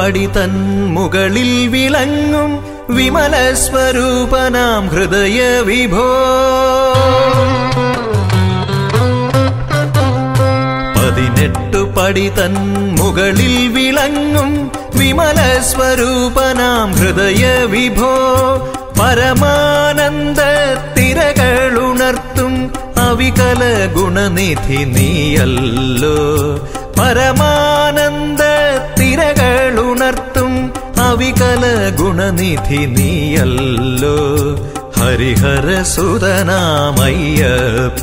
പടി തൻ മുകളിൽ വിളങ്ങും വിമല സ്വരൂപനാം ഹൃദയ വിഭോ പതിനെട്ടു പടി തൻ മുകളിൽ വിളങ്ങും വിമല സ്വരൂപനാം ഹൃദയ വിഭോ പരമാനന്ദ തിരകളുണർത്തും അവികല ഗുണനിധി നീയല്ലോ പരമാനന്ദ തിരകളുണർത്തും അവികല ഗുണനിധി നീയല്ലോ ഹരിഹര സുതനാമയ്യപ്പ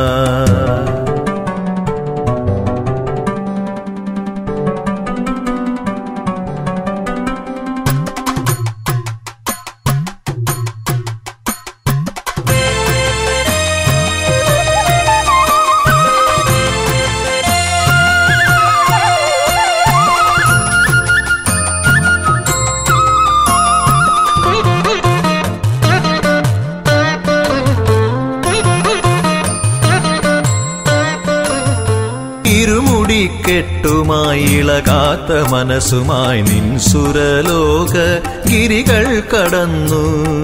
ഇരുമുടിക്കെട്ടുമായി ഇളകാത്ത മനസ്സുമായി നിൻ സുരലോക ഗിരികൾ കടന്നു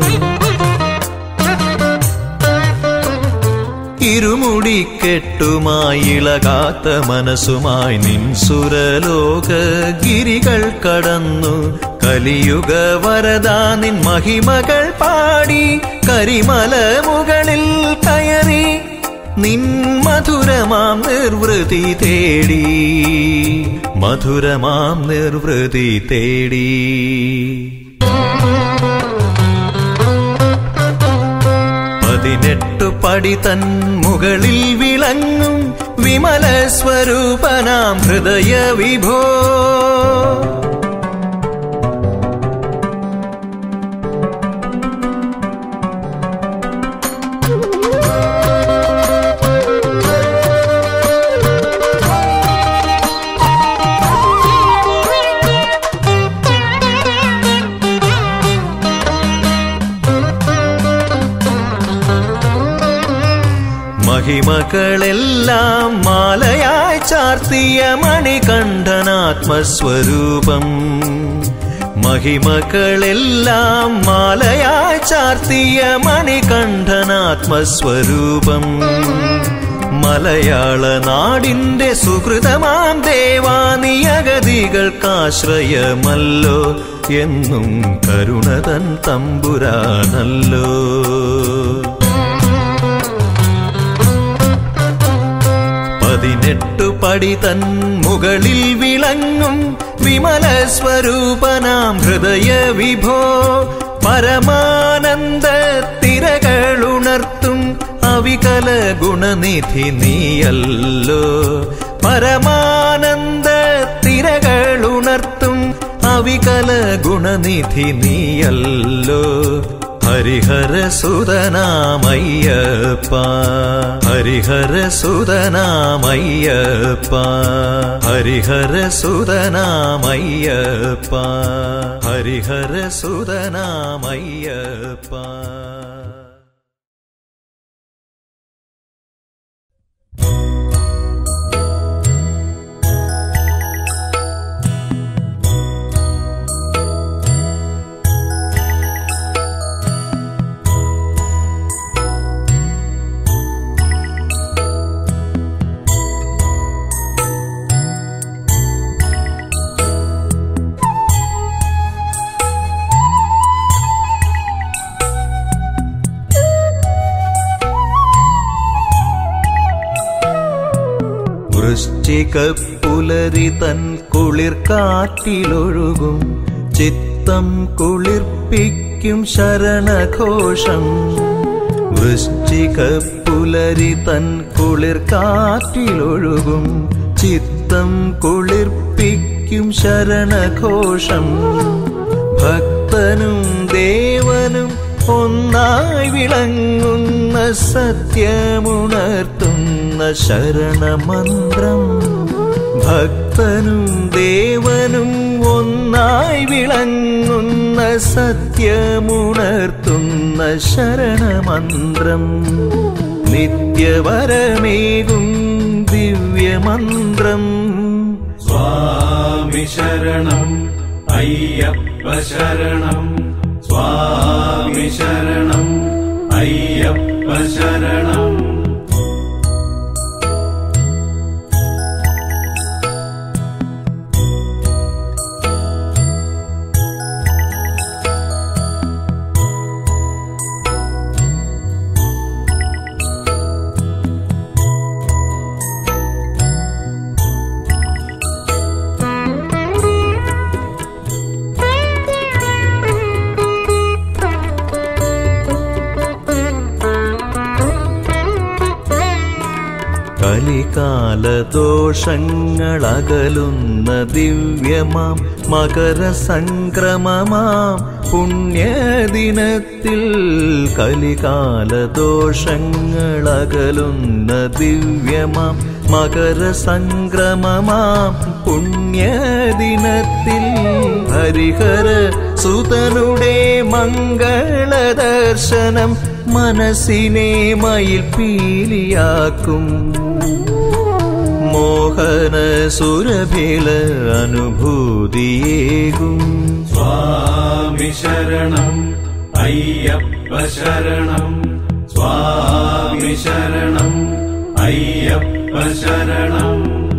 ഇരുമുടിക്കെട്ടുമായി ഇളകാത്ത മനസ്സുമായി നിൻ സുരലോക ഗിരികൾ കടന്നു കലിയുഗ വരദാ നിൻ മഹിമകൾ പാടി കരിമല മുകളിൽ കയറി നിൻ മധുരമാം നിർവൃതി തേടി മധുരമാം നിർവൃതി തേടി പതിനെട്ടു പടി തൻ മുകളിൽ വിളങ്ങും വിമല സ്വരൂപനാം ഹൃദയ വിഭോ മഹിമകളെല്ലാം മാലയായി ചാർത്തിയ മണികണ്ഠനാത്മസ്വരൂപം മഹിമകളെല്ലാം മാലയായി ചാർത്തിയ മണികണ്ഠനാത്മസ്വരൂപം മലയാള നാടിന്റെ സുഹൃതമാം ദേവാനിയഗതികൾക്കാശ്രയമല്ലോ എന്നും കരുണതൻ തമ്പുരാനല്ലോ പതിനെട്ടു പടി തൻ മുകളിൽ വിളങ്ങും വിമല സ്വരൂപനാം ഹൃദയ വിഭോ പരമാനന്ദ തിരകളുണർത്തും അവികല ഗുണനിധി നീയല്ലോ പരമാനന്ദ തിരകളുണർത്തും അവികല ഗുണനിധി നീയല്ലോ ഹരിഹര സുതനാമയ്യപ്പ ഹരിഹര സുതനാമയ്യപ്പ ഹരിഹര സുതനാമയ്യപ്പ ഹരിഹര സുതനാമയ്യപ്പ വൃശ്ചികപ്പുലരി തൻ കുളിർ കാറ്റിലൊഴുകും ചിത്തം കുളിർപ്പിക്കും ശരണഘോഷം വൃശ്ചികപ്പുലരി തൻ കുളിർ കാറ്റിലൊഴുകും ചിത്തം കുളിർപ്പിക്കും ശരണഘോഷം ഭക്തനും ദേവനും ഒന്നായി വിളങ്ങുന്ന സത്യമുണർത്തുന്ന ശരണമന്ത്രം ഭക്തനും ദേവനും ഒന്നായി വിളങ്ങുന്ന സത്യമുണർത്തുന്ന ശരണമന്ത്രം നിത്യവരമേകും ദിവ്യമന്ത്രം സ്വാമി ശരണം അയ്യപ്പ ശരണം സ്വാമി ശരണം അയ്യപ്പ ശരണം കലികാലദോഷങ്ങളകലുന്ന ദിവ്യമാം മകരസംക്രമമാം പുണ്യദിനത്തിൽ കലികാലദോഷങ്ങളകലുന്ന ദിവ്യമാം മകരസംക്രമമാം പുണ്യദിനത്തിൽ ഹരിഹര സുതനുടെ മംഗളദർശനം മനസ്സിനെ മയിൽപ്പീലിയാക്കും മോഹന സുരഭില അനുഭൂതിയേകും സ്വാമി ശരണം അയ്യപ്പ ശരണം സ്വാമി ശരണം അയ്യപ്പ ശരണം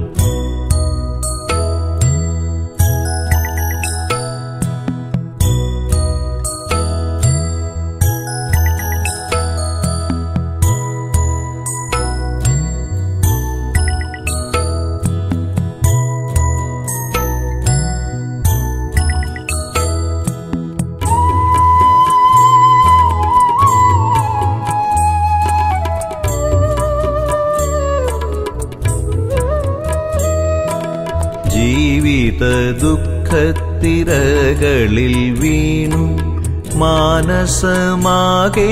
ജീവിത ദുഃഖത്തിരകളിൽ വീണു മാനസമാകെ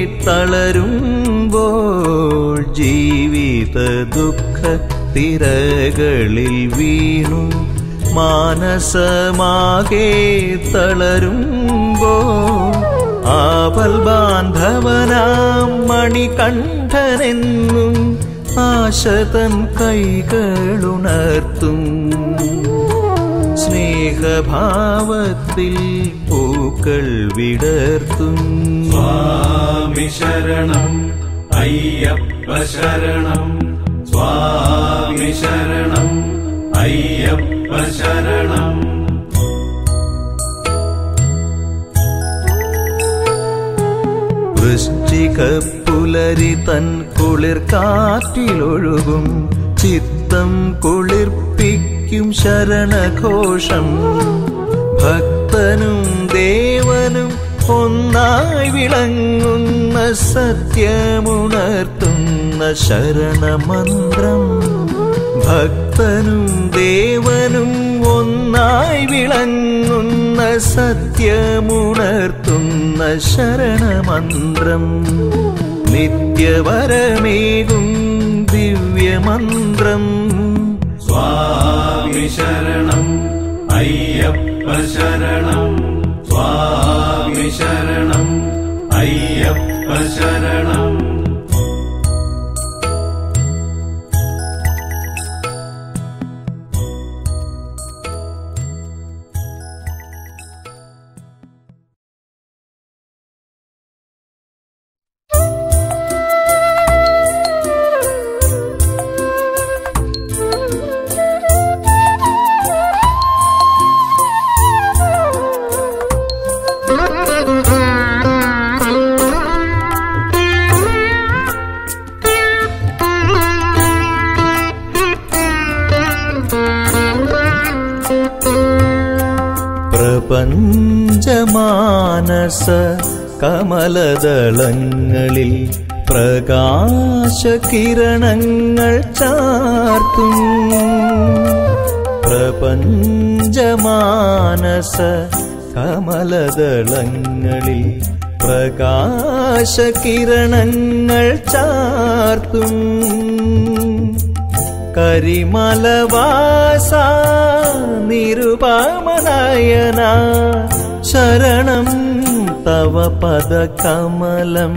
തളരുമ്പോൾ ജീവിത ദുഃഖത്തിരകളിൽ വീണു മാനസമാകെ തളരുമ്പോൾ ആപൽ ബാന്ധവനാം മണികണ്ഠനെന്നും ആശതൻ കൈകളുണർത്തും സ്നേഹഭാവത്തിൽ പൂക്കൾ വിടർത്തും സ്വാമി ശരണം അയ്യപ്പ ശരണം സ്വാമി ശരണം അയ്യപ്പ ശരണം വൃശ്ചിക പുലരി തൻ കുളിർ കാറ്റിലൊഴുകും ചിത്തം കുളിർപ്പിക്കും ശരണഘോഷം ഭക്തനും ദേവനും ഒന്നായി വിളങ്ങുന്ന സത്യമുണർത്തുന്ന ശരണമന്ത്രം ഭക്തനും ദേവനും ഒന്നായി വിളങ്ങുന്ന സത്യമുണർത്തുന്ന ശരണമന്ത്രം നിത്യവരമേകും ദിവ്യമന്ത്രം സ്വാമി ശരണം അയ്യപ്പ ശരണം സ്വാമി ശരണം അയ്യപ്പ ശരണം പ്രപഞ്ചമാനസ കമലദളങ്ങളിൽ പ്രകാശകിരണങ്ങൾ ചാർത്തും പ്രപഞ്ചമാനസ കമലദളങ്ങളിൽ പ്രകാശകിരണങ്ങൾ ചാർത്തും കരിമലവാസ നിരുപമനയന ശരണം തവ പദകമലം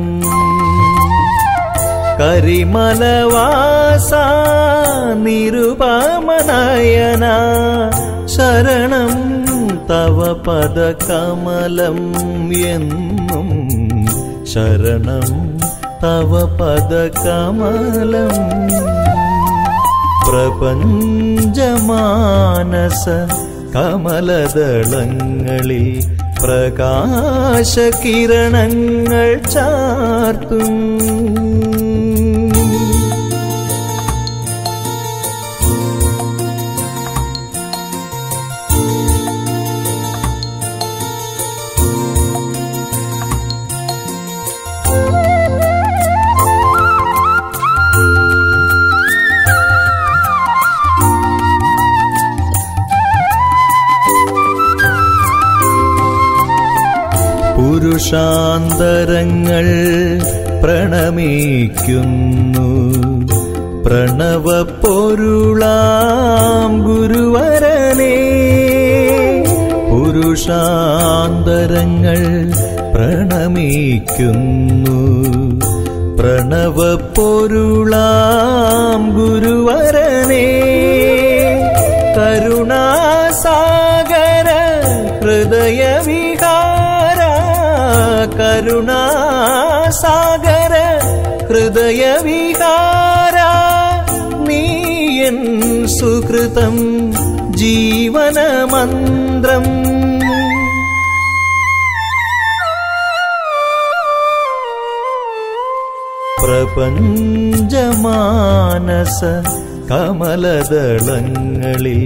കരിമലവാസ നിരുപമനയന ശരണം തവ പദകമലം എന്നും ശരണം തവ പദകമലം പ്രപഞ്ചമാനസ കമലദളങ്ങളിൽ പ്രകാശകിരണങ്ങൾ ചാർത്തും പുരുഷാന്തരങ്ങൾ പ്രണമിക്കുന്നു പ്രണവ പൊരുളാം ഗുരുവരനെ പുരുഷാന്തരങ്ങൾ പ്രണമിക്കുന്നു പ്രണവ പൊരുളാം ഗുരുവരനെ കരുണാസാഗര ഹൃദയവിഹാര കരുണാസാഗര ഹൃദയവിഹാര നീയൻ സുഹൃതം ജീവനമന്ത്രം പ്രപഞ്ചമാനസ കമലദളങ്ങളിൽ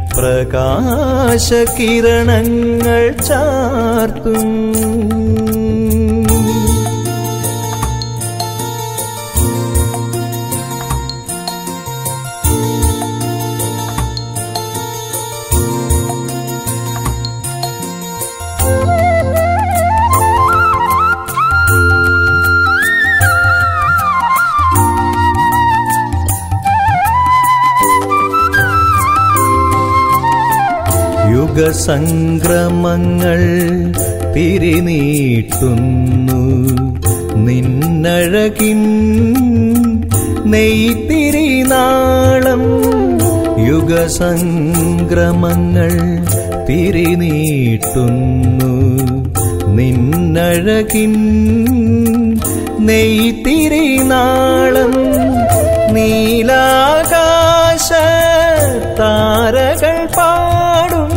പ്രകാശകിരണങ്ങൾ ചാർത്തും യുഗസംക്രമങ്ങൾ തിരിനീട്ടുന്നു നിന്നഴകിൻ നെയ്ത്തിരിനാളം യുഗസംക്രമങ്ങൾ തിരിനീട്ടുന്നു നിന്നഴകിൻ നെയ്ത്തിരിനാളം നീലാകാശ താരകൾ പാടും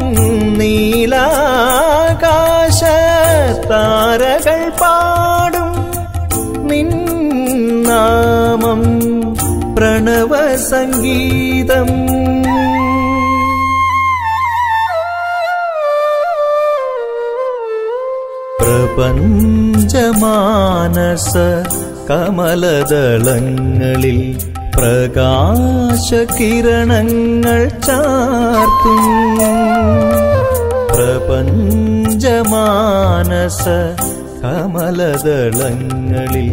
നീലാകാശ താരകൾ പാടും നിന്നാമം പ്രണവ സംഗീതം പ്രപഞ്ചമാനസ കമലദളങ്ങളിൽ പ്രകാശകിരണങ്ങൾ ചാർത്തും പ്രപഞ്ചമാനസ കമലദളങ്ങളിൽ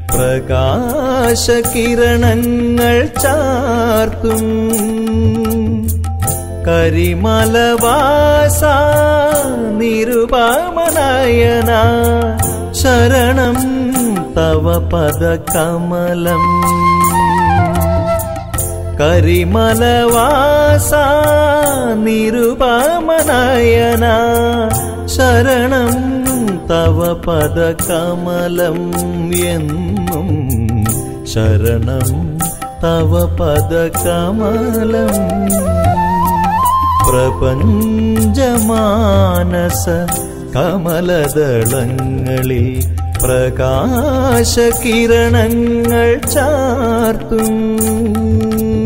പ്രകാശകിരണങ്ങൾ ചാർത്തും കരിമലവാസ നിരുപമനയന ശരണം തവ പദകമലം കരിമലവാസ നിരുപമനയന ശരണം തവ പദകമലം എന്നും ശരണം തവ പദകമലം പ്രപഞ്ചമാനസ കമലദളങ്ങളിൽ പ്രകാശകിരണങ്ങൾ ചാർത്തും